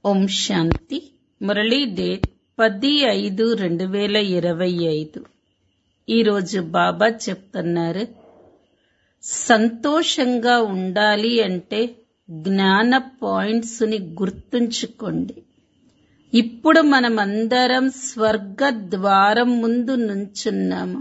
ఓం శాంతి Murali date పది ఐదు రెండు వేల ఇరవై ఐదు ఈరోజు బాబా చెప్తున్నారు సంతోషంగా ఉండాలి అంటే జ్ఞాన పాయింట్స్ ని గుర్తుంచుకోండి ఇప్పుడు మనమందరం స్వర్గ ద్వారం ముందు నుంచున్నాము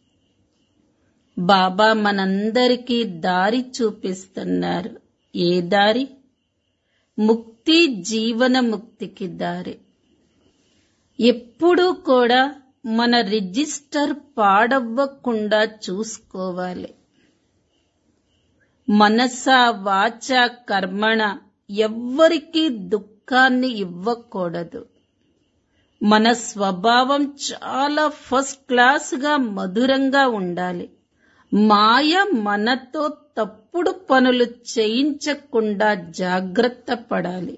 బాబా మనందరికీ దారి చూపిస్తున్నారు ఏ దారి ముక్తి జీవన ముక్తికి దారి ఎప్పుడూ కూడా మన రిజిస్టర్ పాడవ్వకుండా చూసుకోవాలి మనస వాచ కర్మణ ఎవ్వరికీ దుఃఖాన్ని ఇవ్వకూడదు మన స్వభావం చాలా ఫస్ట్ క్లాస్ గా మధురంగా ఉండాలి మాయ మనతో తప్పుడు పనులు చేయించకుండా జాగ్రత్త పడాలి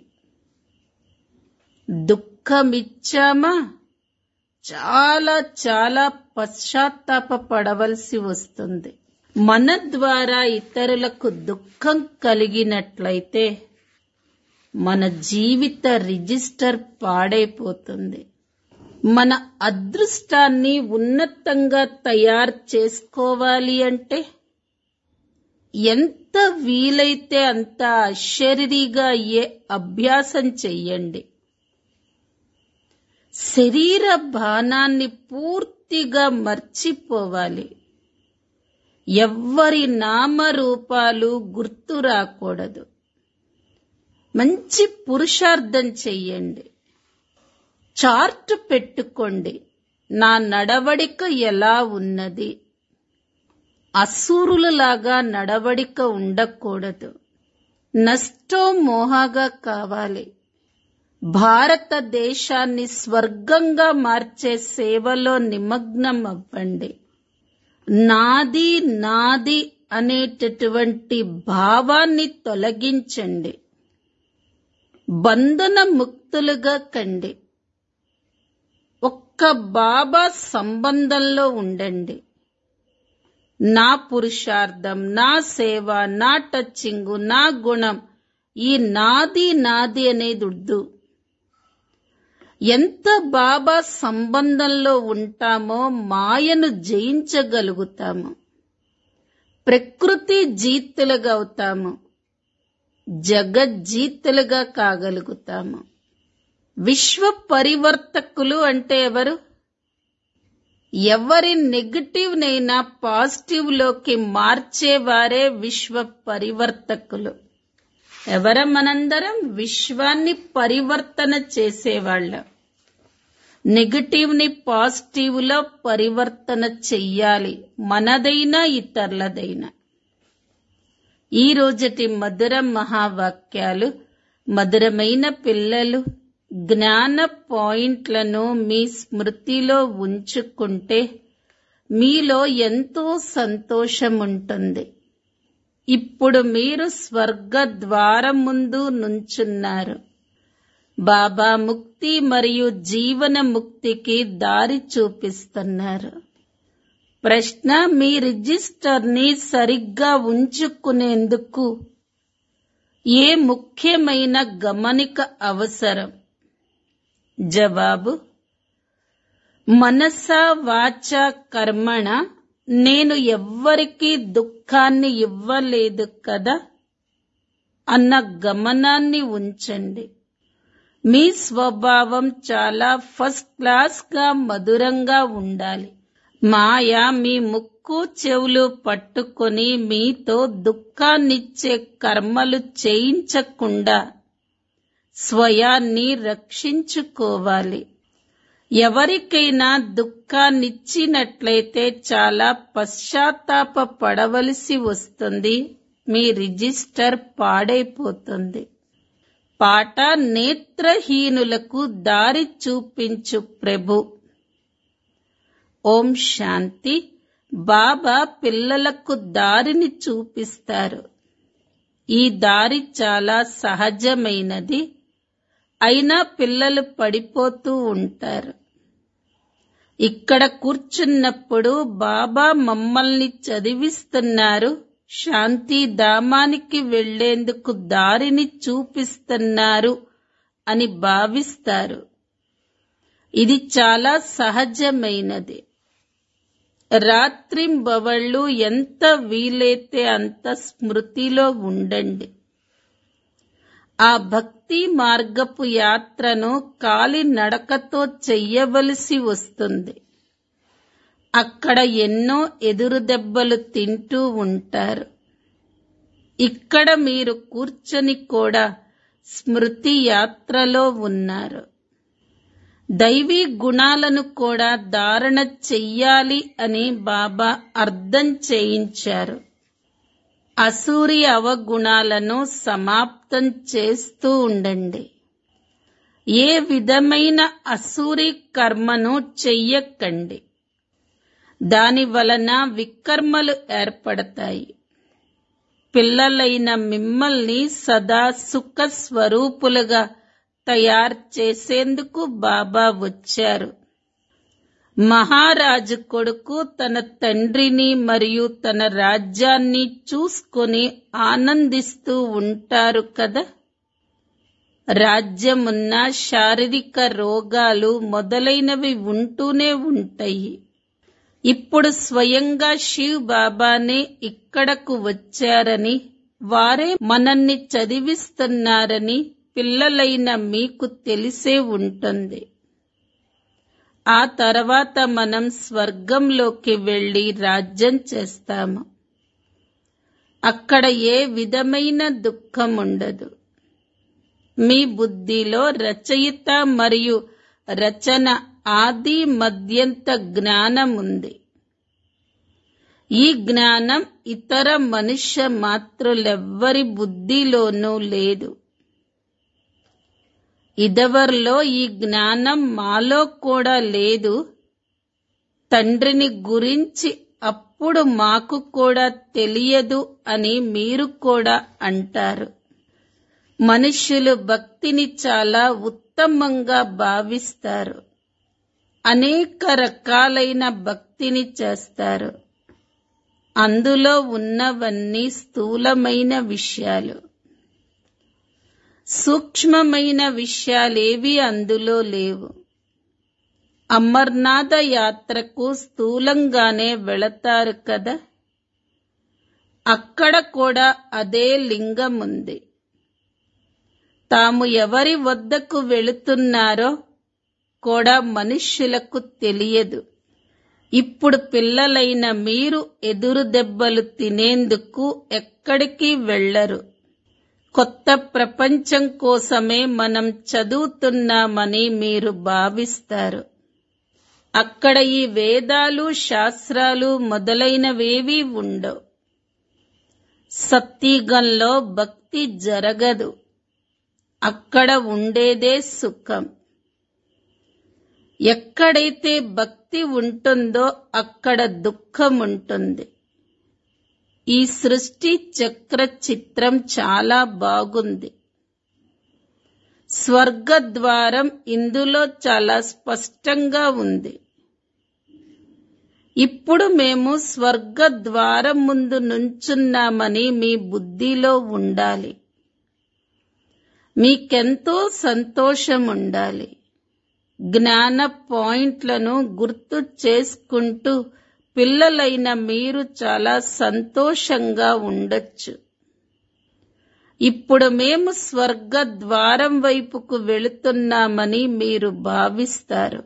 దుఃఖమిచ్చామా చాలా చాలా పశ్చాత్తాప పడవలసి వస్తుంది మన ద్వారా ఇతరులకు దుఃఖం కలిగినట్లయితే మన జీవిత రిజిస్టర్ పాడైపోతుంది మన అదృష్టాన్ని ఉన్నతంగా తయారు చేసుకోవాలి అంటే ఎంత వీలైతే అంత అశరీరిగా అయ్యే అభ్యాసం చెయ్యండి శరీర బాణాన్ని పూర్తిగా మర్చిపోవాలి ఎవ్వరి నామరూపాలు గుర్తు రాకూడదు మంచి పురుషార్థం చెయ్యండి చార్ట్ పెట్టుకోండి నా నడవడిక ఎలా ఉన్నది అసూరులలాగా నడవడిక ఉండకూడదు నష్టో మోహగా కావాలి భారతదేశాన్ని స్వర్గంగా మార్చే సేవలో నిమగ్నం అవ్వండి నాది నాది అనేటటువంటి భావాన్ని తొలగించండి బంధన ముక్తులుగా కండి ఒక్క బాబా సంబంధంలో ఉండండి నా పురుషార్థం నా సేవ నా టచ్చింగు నా గుణం ఈ నాది నాది అనేది ఉద్దు ఎంత బాబా సంబంధంలో ఉంటామో మాయను జయించగలుగుతాము ప్రకృతి జీతులుగా అవుతాము జగజ్జీతులుగా కాగలుగుతాము విశ్వ పరివర్తకులు అంటే ఎవరు ఎవరి నెగటివ్ నైనా పాజిటివ్ లోకి మార్చేవారే విశ్వ పరివర్తకులు ఎవర మనందరం విశ్వాన్ని పరివర్తన చేసేవాళ్ళం నెగటివ్ ని పాజిటివ్ లో పరివర్తన చెయ్యాలి మనదైనా ఇతరులదైనా ఈ రోజటి మధుర మహావాక్యాలు మధురమైన పిల్లలు జ్ఞాన పాయింట్లను మీ స్మృతిలో ఉంచుకుంటే మీలో ఎంతో సంతోషం ఉంటుంది ఇప్పుడు మీరు స్వర్గ ద్వారం ముందు నుంచున్నారు బాబా ముక్తి మరియు జీవన ముక్తికి దారి చూపిస్తున్నారు ప్రశ్న మీ రిజిస్టర్ ని సరిగ్గా ఉంచుకునేందుకు ఏ ముఖ్యమైన గమనిక అవసరం జవాబు మనస వాచ కర్మణ నేను ఎవ్వరికీ దుఃఖాన్ని ఇవ్వలేదు కదా అన్న గమనాన్ని ఉంచండి మీ స్వభావం చాలా ఫస్ట్ క్లాస్ గా మధురంగా ఉండాలి మాయ మీ ముక్కు చెవులు పట్టుకొని మీతో దుఃఖాన్నిచ్చే కర్మలు చేయించకుండా స్వయాన్ని రక్షించుకోవాలి ఎవరికైనా దుఃఖాన్నిచ్చినట్లయితే చాలా పశ్చాత్తాప పడవలసి వస్తుంది మీ రిజిస్టర్ పాడైపోతుంది పాట నేత్రహీనులకు దారి చూపించు ప్రభు ఓం శాంతి బాబా పిల్లలకు దారిని చూపిస్తారు ఈ దారి చాలా సహజమైనది అయినా పిల్లలు పడిపోతూ ఉంటారు ఇక్కడ కూర్చున్నప్పుడు బాబా మమ్మల్ని చదివిస్తున్నారు శాంతి ధామానికి వెళ్లేందుకు దారిని చూపిస్తున్నారు అని భావిస్తారు ఇది చాలా సహజమైనది రాత్రింబవళ్ళు ఎంత వీలైతే అంత స్మృతిలో ఉండండి ఆ భక్తి మార్గపు యాత్రను కాలి నడకతో చెయ్యవలసి వస్తుంది అక్కడ ఎన్నో ఎదురు దెబ్బలు తింటూ ఉంటారు ఇక్కడ మీరు కూర్చొని కూడా స్మృతి యాత్రలో ఉన్నారు దైవీ గుణాలను కూడా ధారణ చెయ్యాలి అని బాబా అర్థం చేయించారు అసూరి అవగుణాలను సమాప్తం చేస్తూ ఉండండి ఏ విధమైన అసూరి కర్మను చెయ్యకండి దాని వలన వికర్మలు ఏర్పడతాయి పిల్లలైన మిమ్మల్ని సదా సుఖ స్వరూపులుగా తయారు చేసేందుకు బాబా వచ్చారు మహారాజు కొడుకు తన తండ్రిని మరియు తన రాజ్యాన్ని చూసుకొని ఆనందిస్తూ ఉంటారు కదా రాజ్యమున్న శారీరక రోగాలు మొదలైనవి ఉంటూనే ఉంటాయి ఇప్పుడు స్వయంగా శివ్ బాబానే ఇక్కడకు వచ్చారని వారే మనల్ని చదివిస్తున్నారని పిల్లలైన మీకు తెలిసే ఉంటుంది ఆ తర్వాత మనం స్వర్గంలోకి వెళ్లి రాజ్యం చేస్తాము అక్కడ ఏ విధమైన దుఃఖం ఉండదు మీ బుద్ధిలో రచయిత మరియు రచన ఆది మధ్యంత జ్ఞానం ఉంది ఈ జ్ఞానం ఇతర మనుష్య మాత్రులెవ్వరి బుద్ధిలోనూ లేదు ఇదవర్లో ఈ జ్ఞానం మాలో కూడా లేదు తండ్రిని గురించి అప్పుడు మాకు కూడా తెలియదు అని మీరు కూడా అంటారు మనుష్యులు భక్తిని చాలా ఉత్తమంగా భావిస్తారు అనేక రకాలైన భక్తిని చేస్తారు అందులో ఉన్నవన్నీ స్థూలమైన విషయాలు సూక్ష్మమైన విషయాలేవి అందులో లేవు అమర్నాథ యాత్రకు స్థూలంగానే వెళతారు కదా అక్కడ కూడా అదే లింగం ఉంది తాము ఎవరి వద్దకు వెళుతున్నారో కూడా మనుష్యులకు తెలియదు ఇప్పుడు పిల్లలైన మీరు ఎదురు దెబ్బలు తినేందుకు ఎక్కడికి వెళ్లరు కొత్త ప్రపంచం కోసమే మనం చదువుతున్నామని మీరు భావిస్తారు అక్కడ ఈ వేదాలు శాస్త్రాలు మొదలైనవేవీ ఉండవు సత్యగంలో భక్తి జరగదు అక్కడ ఉండేదే సుఖం ఎక్కడైతే భక్తి ఉంటుందో అక్కడ దుఃఖం ఉంటుంది ఈ సృష్టి చక్ర చిత్రం చాలా బాగుంది స్వర్గద్వారం ఇందులో చాలా స్పష్టంగా ఉంది ఇప్పుడు మేము స్వర్గద్వారం ముందు నుంచున్నామని మీ బుద్ధిలో ఉండాలి మీకెంతో సంతోషం ఉండాలి జ్ఞాన పాయింట్లను గుర్తు చేసుకుంటూ పిల్లలైన మీరు చాలా సంతోషంగా ఉండొచ్చు ఇప్పుడు మేము స్వర్గ ద్వారం వైపుకు వెళుతున్నామని మీరు భావిస్తారు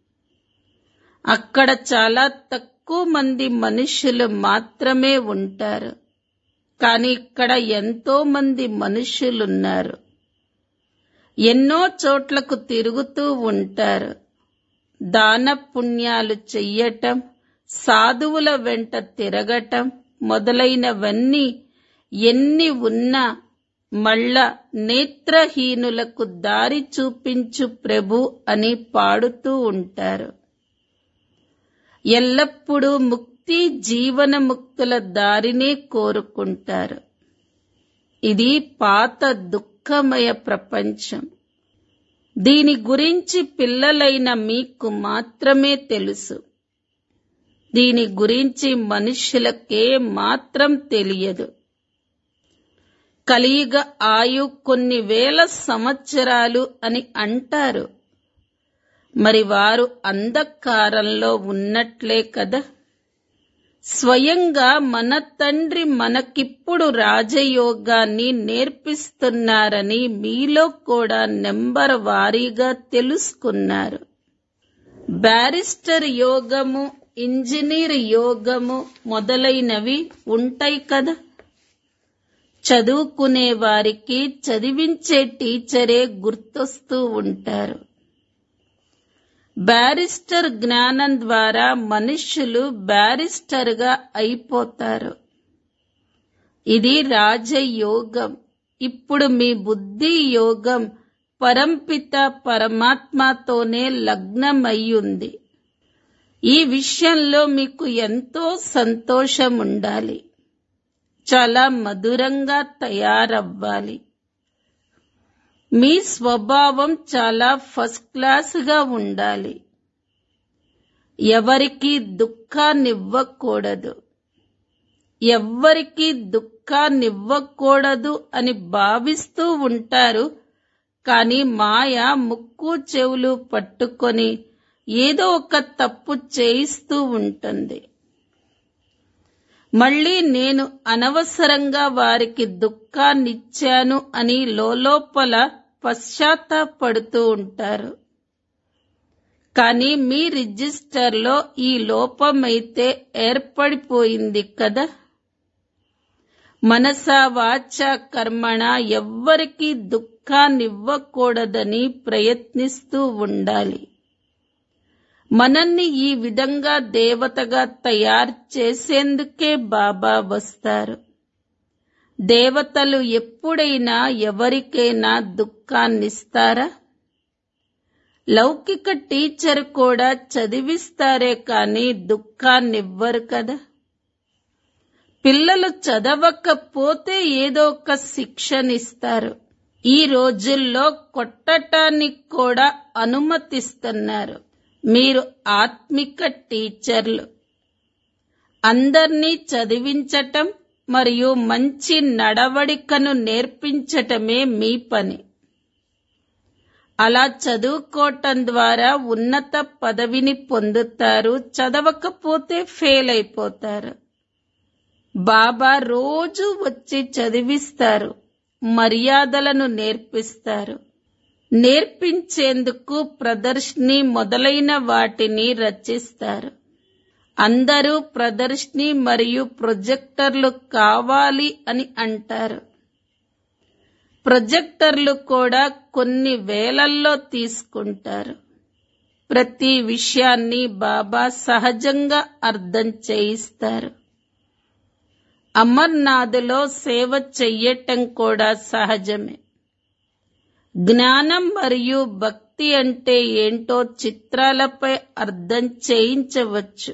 అక్కడ చాలా తక్కువ మంది మనుషులు మాత్రమే ఉంటారు కానీ ఇక్కడ ఎంతో మంది మనుషులున్నారు ఎన్నో చోట్లకు తిరుగుతూ ఉంటారు దాన పుణ్యాలు చెయ్యటం సాధువుల వెంట తిరగటం మొదలైనవన్నీ ఎన్ని ఉన్నా మళ్ళా నేత్రహీనులకు దారి చూపించు ప్రభు అని పాడుతూ ఉంటారు ఎల్లప్పుడూ ముక్తి జీవన ముక్తుల దారినే కోరుకుంటారు ఇది పాత దుఃఖమయ ప్రపంచం దీని గురించి పిల్లలైన మీకు మాత్రమే తెలుసు దీని గురించి మనుషులకే మాత్రం తెలియదు కలియుగ ఆయు కొన్ని వేల సంవత్సరాలు అని అంటారు మరి వారు అంధకారంలో ఉన్నట్లే కదా స్వయంగా మన తండ్రి మనకిప్పుడు రాజయోగాన్ని నేర్పిస్తున్నారని మీలో కూడా నెంబర్ వారీగా తెలుసుకున్నారు బ్యారిస్టర్ యోగము ఇంజనీర్ యోగము మొదలైనవి ఉంటాయి కదా చదువుకునే వారికి చదివించే టీచరే గుర్తొస్తూ ఉంటారు బ్యారిస్టర్ జ్ఞానం ద్వారా మనుష్యులు బ్యారిస్టర్గా అయిపోతారు ఇది రాజయోగం ఇప్పుడు మీ బుద్ధి యోగం పరంపిత పరమాత్మతోనే లగ్నమయ్యుంది ఈ విషయంలో మీకు ఎంతో సంతోషం ఉండాలి చాలా మధురంగా తయారవ్వాలి మీ స్వభావం చాలా ఫస్ట్ క్లాస్గా ఉండాలి ఎవరికి దుఃఖాన్నివ్వకూడదు ఎవ్వరికి దుఃఖాన్నివ్వకూడదు అని భావిస్తూ ఉంటారు కానీ మాయ ముక్కు చెవులు పట్టుకొని ఏదో ఒక తప్పు చేయిస్తూ ఉంటుంది మళ్ళీ నేను అనవసరంగా వారికి దుఃఖాన్నిచ్చాను అని లోపల పశ్చాత్తాపడుతూ ఉంటారు కానీ మీ రిజిస్టర్లో ఈ లోపమైతే ఏర్పడిపోయింది కదా మనస వాచ కర్మణ ఎవ్వరికి దుఃఖాన్నివ్వకూడదని ప్రయత్నిస్తూ ఉండాలి మనల్ని ఈ విధంగా దేవతగా తయారు చేసేందుకే బాబా వస్తారు దేవతలు ఎప్పుడైనా ఎవరికైనా దుఃఖాన్నిస్తారా లౌకిక టీచర్ కూడా చదివిస్తారే కానీ దుఃఖాన్నివ్వరు కదా పిల్లలు చదవకపోతే ఏదో ఒక శిక్షనిస్తారు ఈ రోజుల్లో కొట్టటానికి కూడా అనుమతిస్తున్నారు మీరు ఆత్మిక టీచర్లు అందర్నీ చదివించటం మరియు మంచి నడవడికను నేర్పించటమే మీ పని అలా చదువుకోవటం ద్వారా ఉన్నత పదవిని పొందుతారు చదవకపోతే ఫెయిల్ అయిపోతారు బాబా రోజు వచ్చి చదివిస్తారు మర్యాదలను నేర్పిస్తారు నేర్పించేందుకు ప్రదర్శిని మొదలైన వాటిని రచిస్తారు అందరూ ప్రదర్శిని మరియు ప్రొజెక్టర్లు కావాలి అని అంటారు ప్రొజెక్టర్లు కూడా కొన్ని వేలల్లో తీసుకుంటారు ప్రతి విషయాన్ని బాబా సహజంగా అర్థం చేయిస్తారు అమర్నాథ్లో సేవ చెయ్యటం కూడా సహజమే జ్ఞానం మరియు భక్తి అంటే ఏంటో చిత్రాలపై అర్థం చేయించవచ్చు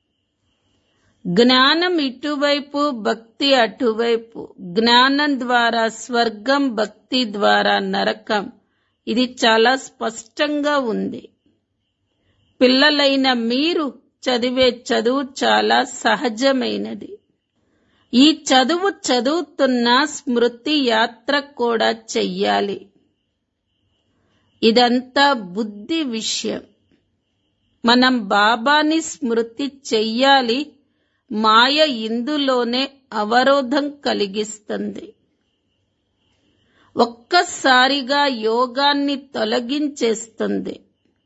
జ్ఞానం ఇటువైపు భక్తి అటువైపు జ్ఞానం ద్వారా స్వర్గం భక్తి ద్వారా నరకం ఇది చాలా స్పష్టంగా ఉంది పిల్లలైన మీరు చదివే చదువు చాలా సహజమైనది ఈ చదువు చదువుతున్న స్మృతి యాత్ర కూడా చెయ్యాలి ఇదంతా బుద్ధి విషయం మనం బాబాని స్మృతి చెయ్యాలి మాయ ఇందులోనే అవరోధం కలిగిస్తుంది ఒక్కసారిగా యోగాన్ని తొలగించేస్తుంది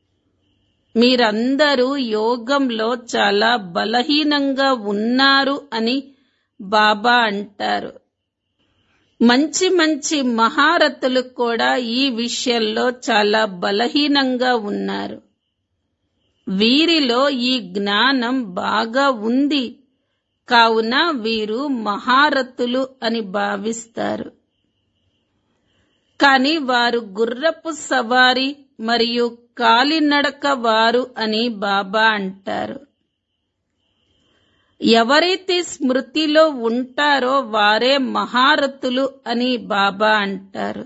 మీరందరూ యోగంలో చాలా బలహీనంగా ఉన్నారు అని బాబా అంటారు మంచి మంచి మహారథులు కూడా ఈ విషయంలో చాలా బలహీనంగా ఉన్నారు వీరిలో ఈ జ్ఞానం బాగా ఉంది కావున వీరు మహారథులు అని భావిస్తారు కాని వారు గుర్రపు సవారి మరియు కాలినడక వారు అని బాబా అంటారు ఎవరైతే స్మృతిలో ఉంటారో వారే మహారథులు అని బాబా అంటారు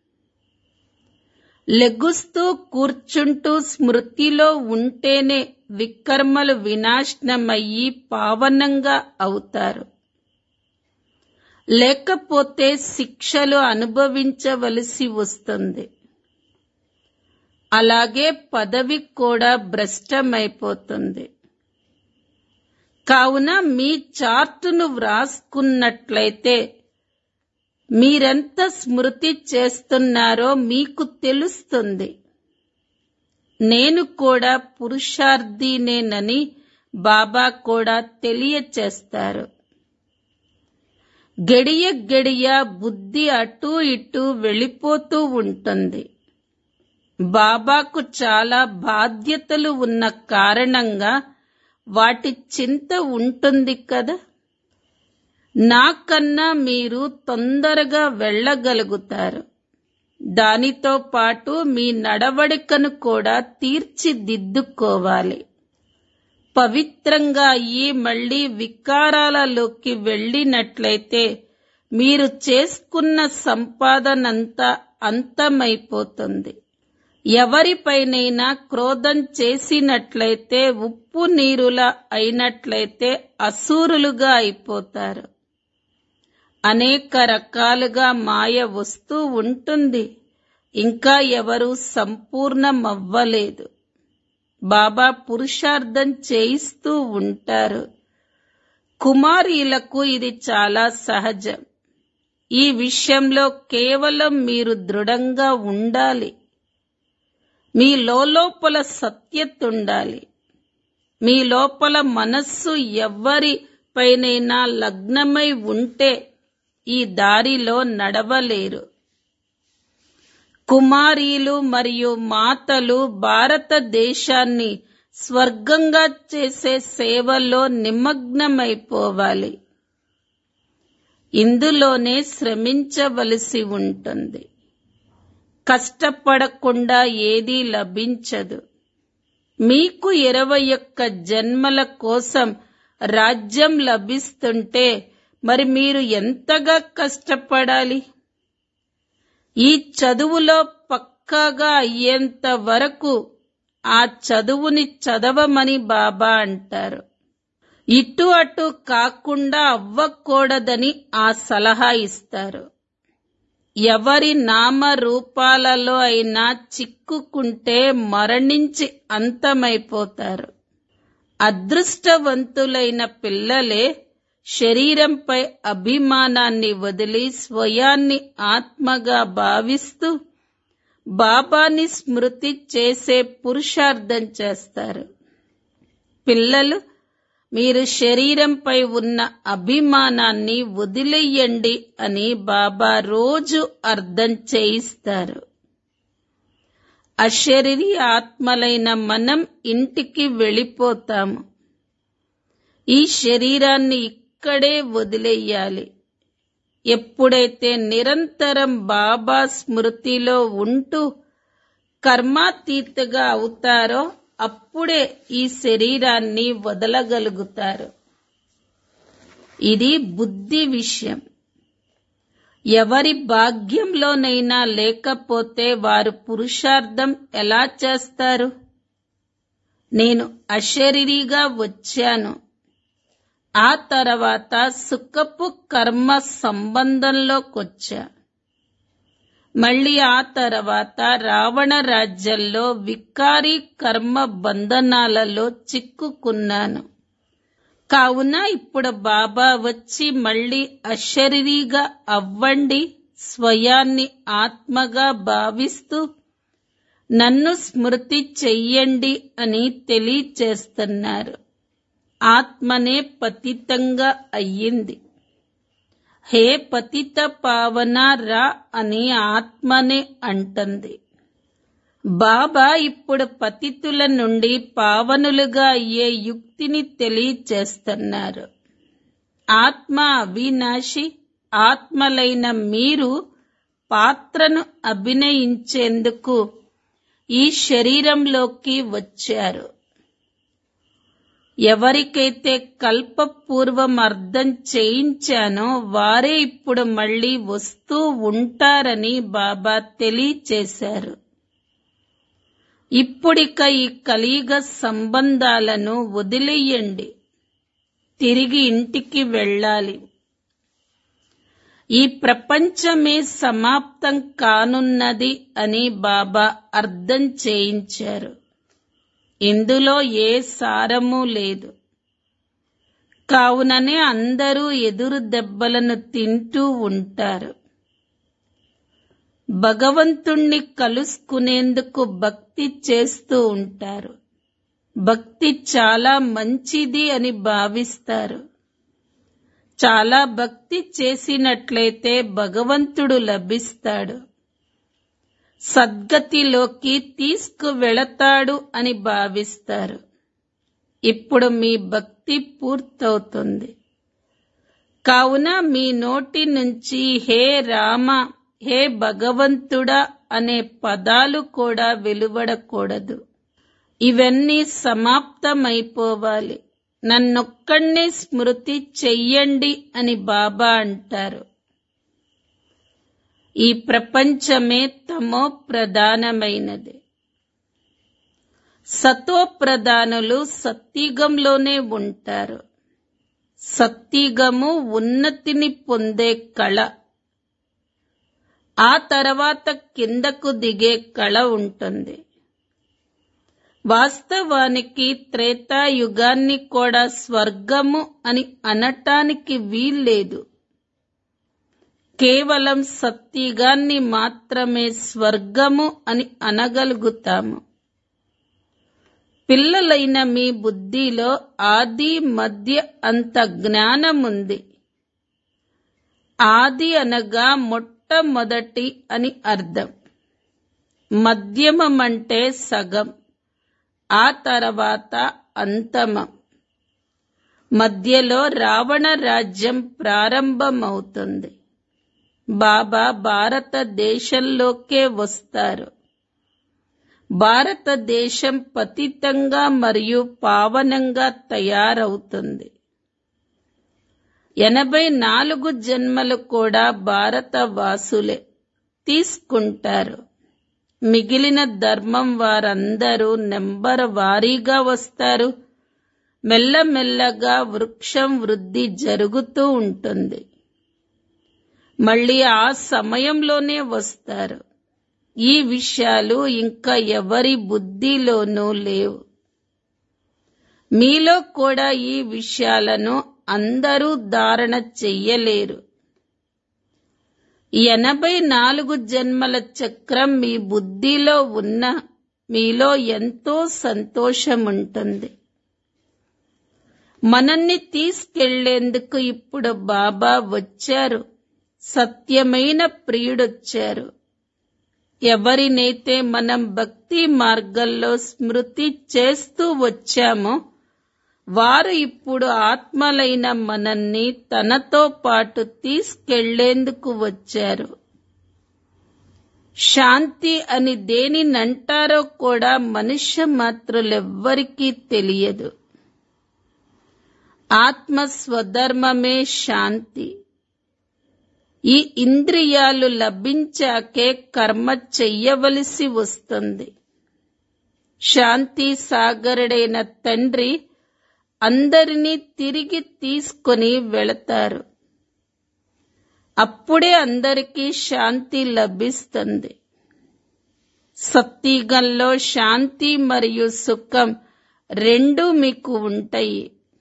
లెగుస్తూ కూర్చుంటూ స్మృతిలో ఉంటేనే వికర్మలు వినాశనమయ్యి పావనంగా అవుతారు లేకపోతే శిక్షలు అనుభవించవలసి వస్తుంది అలాగే పదవి కూడా భ్రష్టమైపోతుంది కావున మీ చార్టును వ్రాసుకున్నట్లయితే మీరెంత స్మృతి చేస్తున్నారో మీకు తెలుస్తుంది నేను కూడా పురుషార్థినేనని బాబా కూడా తెలియచేస్తారు గడియ గడియ బుద్ధి అటూ ఇటూ వెళ్ళిపోతూ ఉంటుంది బాబాకు చాలా బాధ్యతలు ఉన్న కారణంగా వాటి చింత ఉంటుంది కదా నాకన్నా మీరు తొందరగా వెళ్ళగలుగుతారు దానితో పాటు మీ నడవడికను కూడా తీర్చిదిద్దుకోవాలి పవిత్రంగా అయ్యి మళ్ళీ వికారాలలోకి వెళ్ళినట్లయితే మీరు చేసుకున్న సంపాదనంతా అంతమైపోతుంది ఎవరిపైనైనా క్రోధం చేసినట్లయితే ఉప్పు నీరులా అయినట్లయితే అసూరులుగా అయిపోతారు అనేక రకాలుగా మాయ వస్తూ ఉంటుంది ఇంకా ఎవరు సంపూర్ణమవ్వలేదు బాబా పురుషార్థం చేయిస్తూ ఉంటారు కుమారీలకు ఇది చాలా సహజం ఈ విషయంలో కేవలం మీరు దృఢంగా ఉండాలి మీ లోపల సత్యత ఉండాలి మీ లోపల మనస్సు ఎవ్వరి పైనైనా లగ్నమై ఉంటే ఈ దారిలో నడవలేరు కుమారీలు మరియు మాతలు భారతదేశాన్ని స్వర్గంగా చేసే సేవలో నిమగ్నమైపోవాలి ఇందులోనే శ్రమించవలసి ఉంటుంది కష్టపడకుండా ఏదీ లభించదు మీకు ఇరవై ఒక్క జన్మల కోసం రాజ్యం లభిస్తుంటే మరి మీరు ఎంతగా కష్టపడాలి ఈ చదువులో పక్కాగా అయ్యేంత వరకు ఆ చదువుని చదవమని బాబా అంటారు ఇటు అటు కాకుండా అవ్వకూడదని ఆ సలహా ఇస్తారు ఎవరి నామ రూపాలలో అయినా చిక్కుకుంటే మరణించి అంతమైపోతారు అదృష్టవంతులైన పిల్లలే శరీరంపై అభిమానాన్ని వదిలి స్వయాన్ని ఆత్మగా భావిస్తూ బాబాని స్మృతి చేసే పురుషార్థం చేస్తారు పిల్లలు మీరు శరీరంపై ఉన్న అభిమానాన్ని వదిలేయండి అని బాబా రోజు అర్థం చేయిస్తారు అశరీరి ఆత్మలైన మనం ఇంటికి వెళ్ళిపోతాము ఈ శరీరాన్ని ఇక్కడే వదిలేయాలి ఎప్పుడైతే నిరంతరం బాబా స్మృతిలో ఉంటూ కర్మాతీతగా అవుతారో అప్పుడే ఈ శరీరాన్ని వదలగలుగుతారు ఇది బుద్ధి విషయం ఎవరి భాగ్యంలోనైనా లేకపోతే వారు పురుషార్థం ఎలా చేస్తారు నేను అశరీరిగా వచ్చాను ఆ తర్వాత సుఖపు కర్మ సంబంధంలోకొచ్చా మళ్ళీ ఆ తర్వాత రావణ రాజ్యంలో వికారి కర్మ బంధనాలలో చిక్కుకున్నాను కావున ఇప్పుడు బాబా వచ్చి మళ్ళీ అశరీరిగా అవ్వండి స్వయాన్ని ఆత్మగా భావిస్తూ నన్ను స్మృతి చెయ్యండి అని తెలియచేస్తున్నారు ఆత్మనే పతితంగా అయ్యింది హే పతిత పావన రా అని ఆత్మనే అంటుంది బాబా ఇప్పుడు పతితుల నుండి పావనులుగా అయ్యే యుక్తిని తెలియచేస్తున్నారు ఆత్మ అవినాశి ఆత్మలైన మీరు పాత్రను అభినయించేందుకు ఈ శరీరంలోకి వచ్చారు ఎవరికైతే కల్పపూర్వం అర్థం చేయించానో వారే ఇప్పుడు మళ్ళీ వస్తూ ఉంటారని బాబా తెలియచేశారు ఇప్పుడిక ఈ కలియుగ సంబంధాలను వదిలేయండి తిరిగి ఇంటికి వెళ్ళాలి ఈ ప్రపంచమే సమాప్తం కానున్నది అని బాబా అర్థం చేయించారు ఇందులో ఏ సారము లేదు కావుననే అందరూ ఎదురు దెబ్బలను తింటూ ఉంటారు భగవంతుణ్ణి కలుసుకునేందుకు భక్తి చేస్తూ ఉంటారు భక్తి చాలా మంచిది అని భావిస్తారు చాలా భక్తి చేసినట్లయితే భగవంతుడు లభిస్తాడు సద్గతిలోకి తీసుకువెళతాడు అని భావిస్తారు ఇప్పుడు మీ భక్తి పూర్తవుతుంది కావున మీ నోటి నుంచి హే రామ హే భగవంతుడా అనే పదాలు కూడా వెలువడకూడదు ఇవన్నీ సమాప్తమైపోవాలి నన్నొక్కడినే స్మృతి చెయ్యండి అని బాబా అంటారు ఈ ప్రపంచమే తమో ప్రధానమైనది సతో ప్రధానులు సత్యుగంలోనే ఉంటారు సత్యుగము ఉన్నతిని పొందే కళ ఆ తర్వాత కిందకు దిగే కళ ఉంటుంది వాస్తవానికి త్రేతాయుగాన్ని కూడా స్వర్గము అని అనటానికి వీల్లేదు కేవలం సత్యుగాన్ని మాత్రమే స్వర్గము అని అనగలుగుతాము పిల్లలైన మీ బుద్ధిలో ఆది మధ్య అంత జ్ఞానముంది ఆది అనగా మొట్టమొదటి అని అర్థం మధ్యమం అంటే సగం ఆ తర్వాత అంతమం మధ్యలో రావణ రాజ్యం ప్రారంభమవుతుంది బాబా భారతదేశంలోకే వస్తారు భారతదేశం పతితంగా మరియు పావనంగా తయారవుతుంది ఎనభై నాలుగు జన్మలు కూడా భారతవాసులే తీసుకుంటారు మిగిలిన ధర్మం వారందరూ నెంబర్ వారీగా వస్తారు మెల్లమెల్లగా వృక్షం వృద్ధి జరుగుతూ ఉంటుంది మళ్ళీ ఆ సమయంలోనే వస్తారు ఈ విషయాలు ఇంకా ఎవరి బుద్ధిలోనూ లేవు మీలో కూడా ఈ విషయాలను అందరూ ధారణ చెయ్యలేరు ఎనభై నాలుగు జన్మల చక్రం మీ బుద్ధిలో ఉన్న మీలో ఎంతో సంతోషం ఉంటుంది మనల్ని తీసుకెళ్లేందుకు ఇప్పుడు బాబా వచ్చారు సత్యమైన ప్రియుడొచ్చారు ఎవరినైతే మనం భక్తి మార్గంలో స్మృతి చేస్తూ వచ్చామో వారు ఇప్పుడు ఆత్మలైన మనల్ని తనతో పాటు తీసుకెళ్లేందుకు వచ్చారు శాంతి అని దేనినంటారో కూడా మనుష్య మాత్రులెవ్వరికీ తెలియదు ఆత్మ స్వధర్మమే శాంతి ఈ ఇంద్రియాలు లభించాకే కర్మ చెయ్యవలసి వస్తుంది శాంతి సాగరుడైన తండ్రి అందరినీ తిరిగి తీసుకొని వెళతారు అప్పుడే అందరికీ శాంతి లభిస్తుంది సత్యగంలో శాంతి మరియు సుఖం రెండు మీకు ఉంటాయి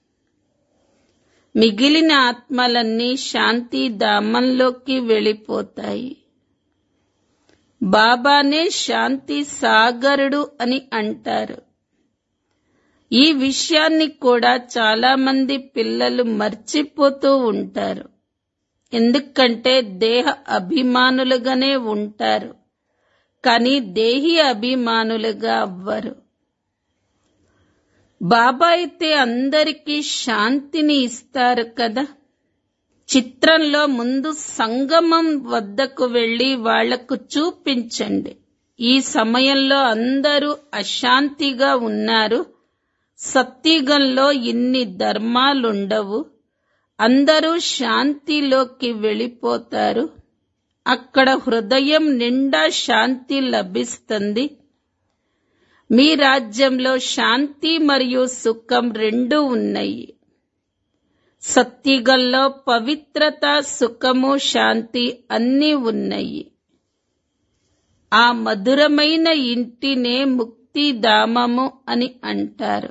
మిగిలిన ఆత్మలన్నీ శాంతి ధామంలోకి వెళ్ళిపోతాయి బాబానే శాంతి సాగరుడు అని అంటారు ఈ విషయాన్ని కూడా చాలా మంది పిల్లలు మర్చిపోతూ ఉంటారు ఎందుకంటే దేహ అభిమానులుగానే ఉంటారు కానీ దేహి అభిమానులుగా అవ్వరు బాబా అయితే అందరికీ శాంతిని ఇస్తారు కదా చిత్రంలో ముందు సంగమం వద్దకు వెళ్లి వాళ్లకు చూపించండి ఈ సమయంలో అందరూ అశాంతిగా ఉన్నారు సత్యుగంలో ఇన్ని ధర్మాలుండవు అందరూ శాంతిలోకి వెళ్ళిపోతారు అక్కడ హృదయం నిండా శాంతి లభిస్తుంది మీ రాజ్యంలో శాంతి మరియు సుఖం రెండూ ఉన్నాయి సత్తిగల్లో పవిత్రత సుఖము శాంతి అన్నీ ఉన్నాయి ఆ మధురమైన ఇంటినే ముక్తిధామము అని అంటారు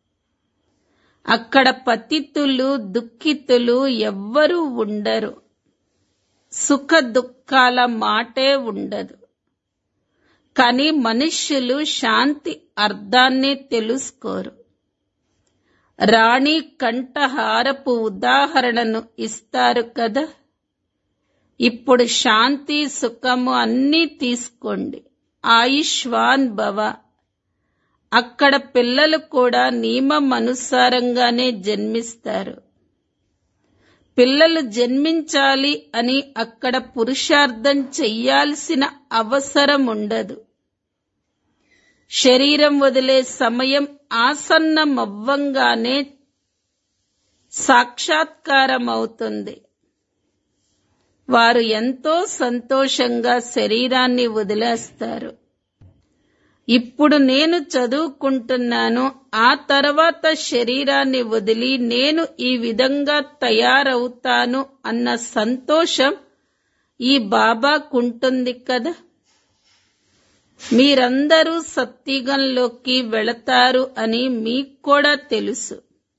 అక్కడ పతితులు దుఃఖితులు ఎవ్వరూ ఉండరు సుఖ దుఃఖాల మాటే ఉండదు కానీ మనుష్యులు శాంతి అర్థాన్ని తెలుసుకోరు రాణి కంఠహారపు ఉదాహరణను ఇస్తారు కదా ఇప్పుడు శాంతి సుఖము అన్నీ తీసుకోండి ఆయుష్వాన్ భవ అక్కడ పిల్లలు కూడా నియమం అనుసారంగానే జన్మిస్తారు పిల్లలు జన్మించాలి అని అక్కడ పురుషార్థం చెయ్యాల్సిన అవసరం ఉండదు శరీరం వదిలే సమయం ఆసన్నమవ్వంగానే సాక్షాత్కారం అవుతుంది వారు ఎంతో సంతోషంగా శరీరాన్ని వదిలేస్తారు ఇప్పుడు నేను చదువుకుంటున్నాను ఆ తర్వాత శరీరాన్ని వదిలి నేను ఈ విధంగా తయారవుతాను అన్న సంతోషం ఈ బాబాకుంటుంది కదా మీరందరూ సత్యుగంలోకి వెళతారు అని మీకు కూడా తెలుసు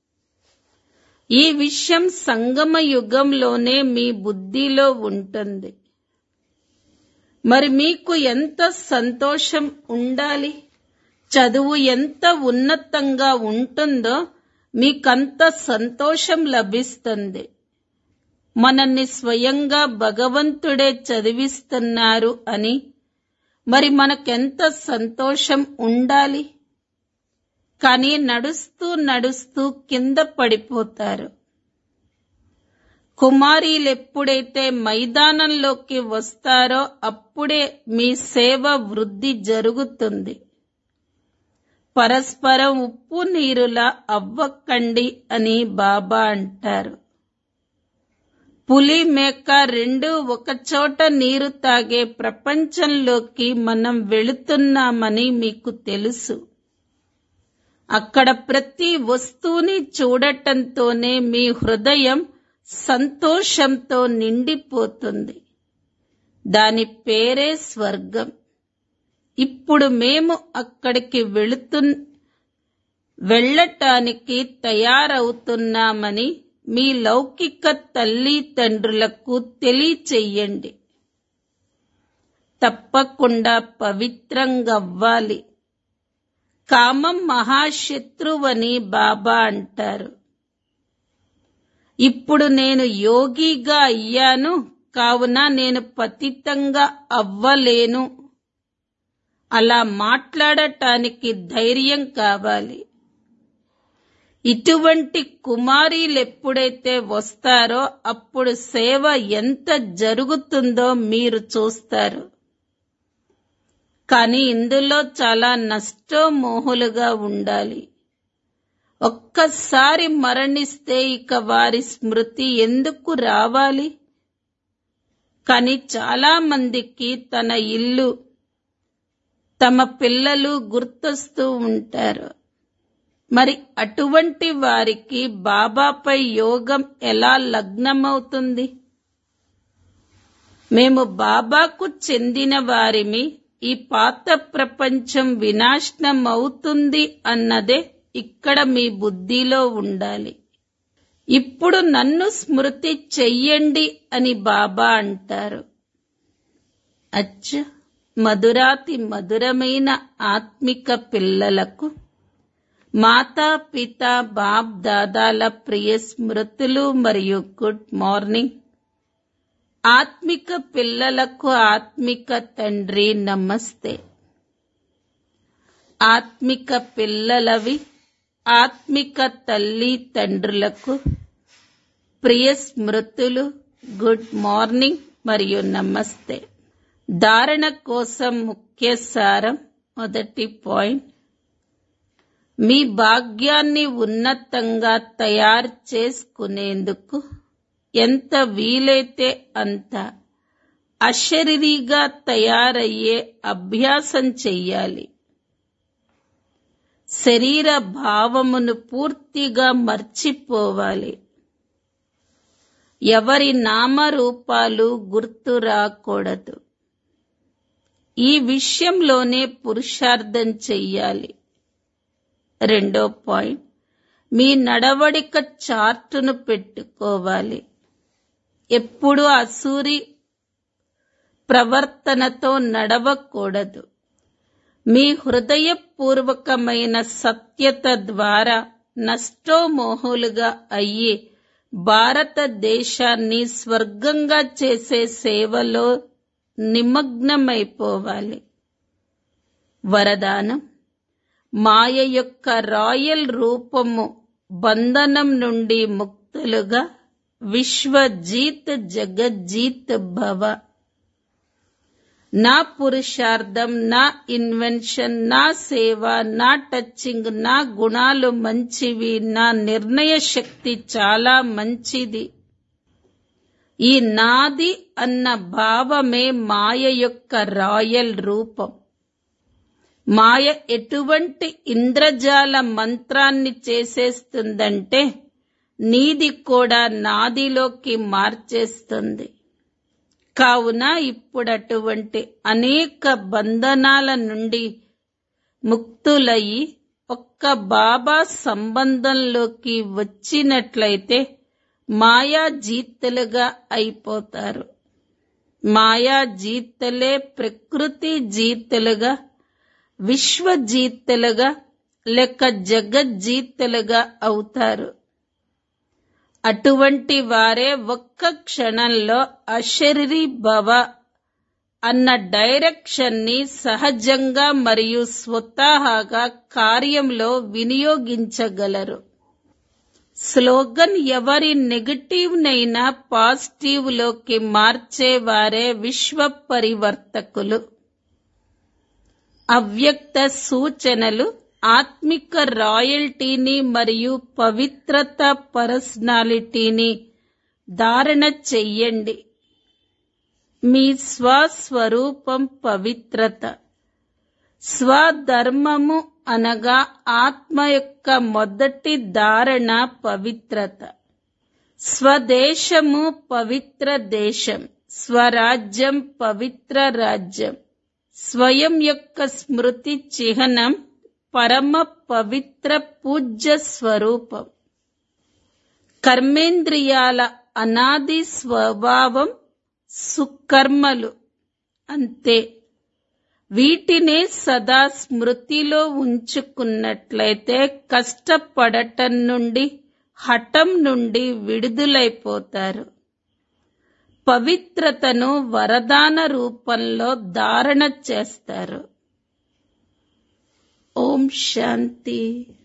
ఈ విషయం సంగమ యుగంలోనే మీ బుద్ధిలో ఉంటుంది మరి మీకు ఎంత సంతోషం ఉండాలి చదువు ఎంత ఉన్నతంగా ఉంటుందో మీకంత సంతోషం లభిస్తుంది మనల్ని స్వయంగా భగవంతుడే చదివిస్తున్నారు అని మరి మనకెంత సంతోషం ఉండాలి కానీ నడుస్తూ నడుస్తూ కింద పడిపోతారు కుమారీలు ఎప్పుడైతే మైదానంలోకి వస్తారో అప్పుడే మీ సేవ వృద్ధి జరుగుతుంది పరస్పరం ఉప్పు నీరులా అవ్వకండి అని బాబా అంటారు పులి మేక రెండు ఒకచోట నీరు తాగే ప్రపంచంలోకి మనం వెళుతున్నామని మీకు తెలుసు అక్కడ ప్రతి వస్తువుని చూడటంతోనే మీ హృదయం సంతోషంతో నిండిపోతుంది దాని పేరే స్వర్గం ఇప్పుడు మేము అక్కడికి వెళుతు వెళ్ళటానికి తయారవుతున్నామని మీ లౌకిక తల్లి తండ్రులకు తెలియచెయ్యండి తప్పకుండా పవిత్రంగవ్వాలి కామం మహాశత్రువని బాబా అంటారు ఇప్పుడు నేను యోగిగా అయ్యాను కావున నేను పతితంగా అవ్వలేను అలా మాట్లాడటానికి ధైర్యం కావాలి ఇటువంటి కుమారీలు ఎప్పుడైతే వస్తారో అప్పుడు సేవ ఎంత జరుగుతుందో మీరు చూస్తారు కానీ ఇందులో చాలా నష్టమోహులుగా ఉండాలి ఒక్కసారి మరణిస్తే ఇక వారి స్మృతి ఎందుకు రావాలి కానీ చాలా మందికి తన ఇల్లు తమ పిల్లలు గుర్తొస్తూ ఉంటారు మరి అటువంటి వారికి బాబాపై యోగం ఎలా లగ్నమవుతుంది మేము బాబాకు చెందిన వారిమి ఈ పాత ప్రపంచం వినాశనం అవుతుంది అన్నదే ఇక్కడ మీ బుద్ధిలో ఉండాలి ఇప్పుడు నన్ను స్మృతి చెయ్యండి అని బాబా అంటారు అచ్చ మధురాతి మధురమైన ఆత్మిక పిల్లలకు మాతా పిత బాప్ దాదాల ప్రియ స్మృతులు మరియు గుడ్ మార్నింగ్ ఆత్మిక పిల్లలకు ఆత్మిక తండ్రి నమస్తే ఆత్మిక పిల్లలవి ఆత్మిక తల్లి తండ్రులకు ప్రియ స్మృతులు గుడ్ మార్నింగ్ మరియు నమస్తే ధారణ కోసం ముఖ్య సారం మొదటి పాయింట్ మీ భాగ్యాన్ని ఉన్నతంగా తయారు చేసుకునేందుకు ఎంత వీలైతే అంత అశరీరిగా తయారయ్యే అభ్యాసం చెయ్యాలి శరీర భావమును పూర్తిగా మర్చిపోవాలి ఎవరి నామరూపాలు గుర్తు రాకూడదు ఈ విషయంలోనే పురుషార్థం చెయ్యాలి రెండో పాయింట్ మీ నడవడిక చార్టును పెట్టుకోవాలి ఎప్పుడు అసూరి ప్రవర్తనతో నడవకూడదు మీ హృదయపూర్వకమైన సత్యత ద్వారా నష్టోమోహులుగా అయ్యి భారతదేశాన్ని స్వర్గంగా చేసే సేవలో నిమగ్నమైపోవాలి వరదానం మాయ యొక్క రాయల్ రూపము బంధనం నుండి ముక్తులుగా విశ్వజీత్ జగజ్జీత్ భవ నా పురుషార్థం నా ఇన్వెన్షన్ నా సేవ నా టచింగ్ నా గుణాలు మంచివి నా నిర్ణయ శక్తి చాలా మంచిది ఈ నాది అన్న భావమే మాయ యొక్క రాయల్ రూపం మాయ ఎటువంటి ఇంద్రజాల మంత్రాన్ని చేసేస్తుందంటే నీది కూడా నాదిలోకి మార్చేస్తుంది కావున ఇప్పుడు అటువంటి అనేక బంధనాల నుండి ముక్తులయ్యి ఒక్క బాబా సంబంధంలోకి వచ్చినట్లయితే మాయా జీతలుగా అయిపోతారు మాయా జీతలే ప్రకృతి జీతలుగా విశ్వజీతలుగా లేక జగజ్జీతలుగా అవుతారు అటువంటి వారే ఒక్క క్షణంలో అశరీరి భవ అన్న డైరెక్షన్ ని సహజంగా మరియు స్వతహాగా కార్యంలో వినియోగించగలరు స్లోగన్ ఎవరి నెగటివ్ నైనా పాజిటివ్ లోకి మార్చేవారే విశ్వ పరివర్తకులు అవ్యక్త సూచనలు ఆత్మిక రాయల్టీని మరియు పవిత్రత పర్సనాలిటీని ధారణ చెయ్యండి మీ స్వస్వరూపం పవిత్రత స్వధర్మము అనగా ఆత్మ యొక్క మొదటి ధారణ పవిత్రత స్వదేశము పవిత్ర దేశం స్వరాజ్యం పవిత్ర రాజ్యం స్వయం యొక్క స్మృతి చిహ్నం పరమ పవిత్ర పూజ్య స్వరూపం కర్మేంద్రియాల అనాది స్వభావం సుకర్మలు అంతే వీటినే సదా స్మృతిలో ఉంచుకున్నట్లయితే కష్టపడటం నుండి హఠం నుండి విడుదలైపోతారు పవిత్రతను వరదాన రూపంలో ధారణ చేస్తారు ఓం శాంతి